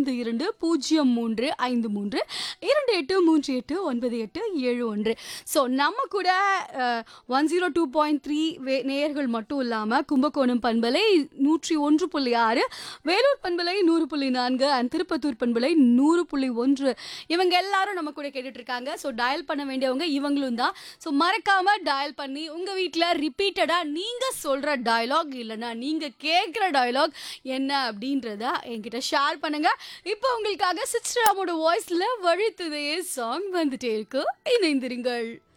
ஐந்து இரண்டு பூஜ்ஜியம் மூன்று ஐந்து மூன்று இரண்டு எட்டு மூன்று எட்டு ஒன்பது எட்டு ஏழு ஒன்று ஸோ நம்ம கூட one zero two point three வே நேயர்கள் மட்டும் இல்லாமல் கும்பகோணம் பண்பலை நூற்றி ஒன்று புள்ளி ஆறு வேலூர் பண்பலை நூறு புள்ளி நான்கு அண்ட் திருப்பத்தூர் பண்பலை நூறு புள்ளி ஒன்று இவங்க எல்லாரும் நம்ம கூட கேட்டுட்டு இருக்காங்க ஸோ டயல் பண்ண வேண்டியவங்க இவங்களும் தான் ஸோ மறக்காம டயல் பண்ணி உங்கள் வீட்டில் ரிப்பீட்டடாக நீங்கள் சொல்கிற டயலாக் இல்லைன்னா நீங்கள் கேட்குற டயலாக் என்ன அப்படின்றத என்கிட்ட ஷேர் பண்ணுங்க இப்போ உங்களுக்காக சித்ராமோட வாய்ஸில் வழித்துதையே சாங் வந்துட்டே இருக்கு இணைந்திருங்கள்